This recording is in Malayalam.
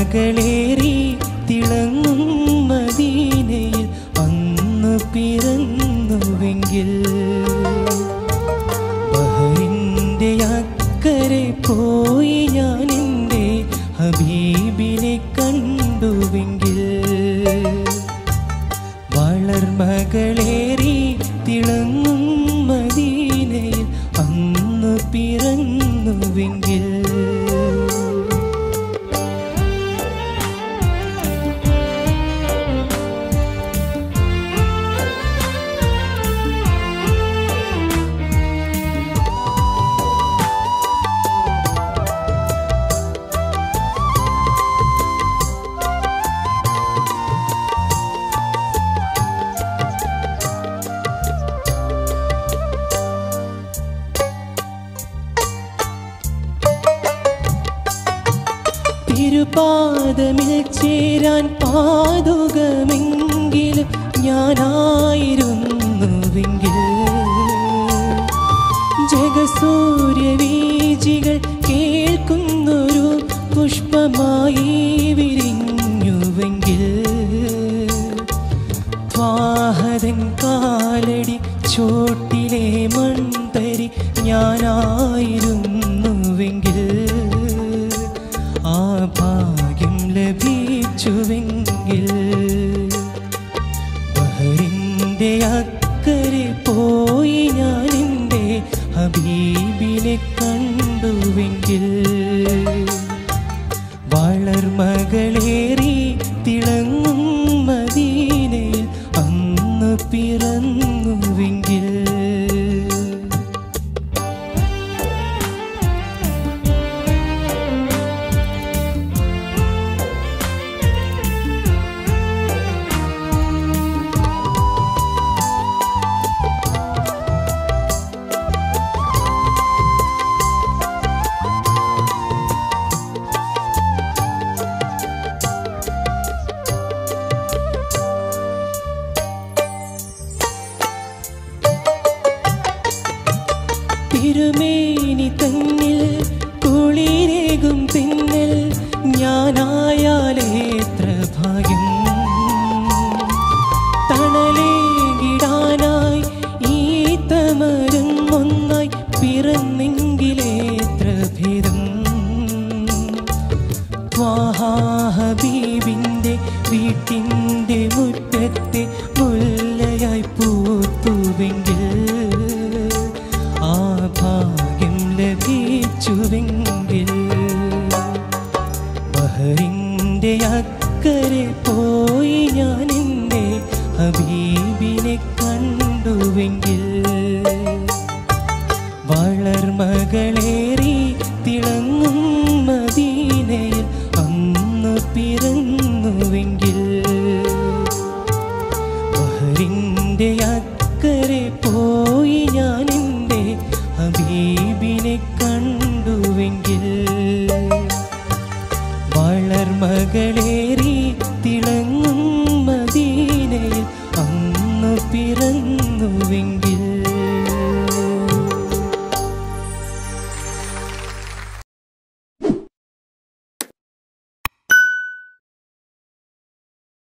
വളർമകളേറി തിളങ്ങും മദീനയിൽ അന്ന് പിറന്നുവെങ്കിൽ ബഹറിൻ്റെ അക്കരെ പോയി ഞാൻ എൻ്റെ ഹബീബിനെ കണ്ടുവെങ്കിൽ വളർമകളേറി തിളങ്ങും മദീനയിൽ അന്ന് പിറന്നുവെങ്കിൽ തിരുപാദമിൽ ചേരാൻ പാതുകമെങ്കിലും ഞാനായിരുന്നുവെങ്കിൽ ജഗസൂര്യവീജികൾ കേൾക്കുന്നൊരു പുഷ്പമായി വിരിഞ്ഞുവെങ്കിൽ വാഹതൻ കാലടി ചോട്ടിലെ മൺതരി ഞാനായിരുന്നുവെങ്കിൽ ആ ഭാഗ്യം ലഭിച്ചുവെങ്കിൽ ബഹറിൻ്റെ അക്കരെ പോയി ഞാൻ എൻ്റെ ഹബീബിനെ കണ്ടുവെങ്കിൽ വളർമകളേറി തിളങ്ങും മദീനയിൽ അന്ന് പിറന്നുവെങ്കിൽ തിരുമേനി തന്നിൽ കുളിരേകും പിന്നൽ ഞാനായാലേത്ര ഭാഗ്യം തണലേകിടാനായി ഈ തമരും ഒന്നായി പിറന്നെങ്കിലേത്ര ഭേദം ഹബീബിൻ്റെ വീട്ടിൻ്റെ മുറ്റത്തെ മുല്ലയായി പൂത്തുവെങ്കിൽ ആ ഭാഗ്യം ലഭിച്ചുവെങ്കിൽ ബഹറിൻ്റെ അക്കരെ പോയി ഞാൻ എൻ്റെ ഹബീബിനെ കണ്ടുവെങ്കിൽ വളർമകളേറി തിളങ്ങും മദീനയിൽ അന്ന് പിറന്നുവെങ്കിൽ ബഹറിൻ്റെ അക്കരെ പോയി ഞാൻ എൻ്റെ ഹബീബിനെ കണ്ടുവെങ്കിൽ വളർമകളേറി തിളങ്ങും